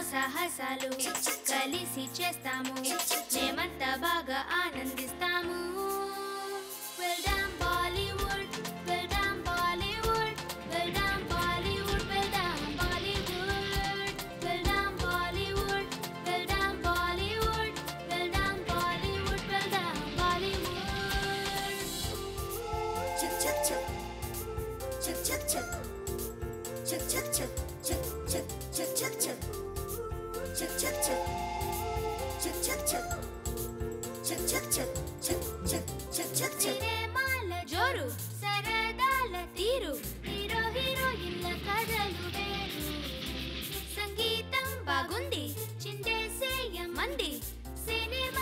సాహసాలు కలిసి చేస్తాము మేమంతా బాగా ఆనందిస్తాము వెళ్దాం బాలీవుడ్ వెళ్దాం బాలీవుడ్ వెళ్దాం బాలీవుడ్ వెళ్దాం బాలీవుడ్ వెళ్దాం బాలీవుడ్ వెళ్దాం బాలీవుడ్ వెళ్దాం బాలీవుడ్ వెళ్దాం Bollywood Chip chip chip. Chip chip chip. Chip chip chip. Chip chip chip chip chip. Chip chip chip. Chip chip chip. Chip chip chip. Chip chip chip chip chip. సినిమాల జోరు సరదాల తీరు హీరో హీరోయిన్ల కథలు వేరు సంగీతం బాగుంది చిందేసేయమంది సినిమా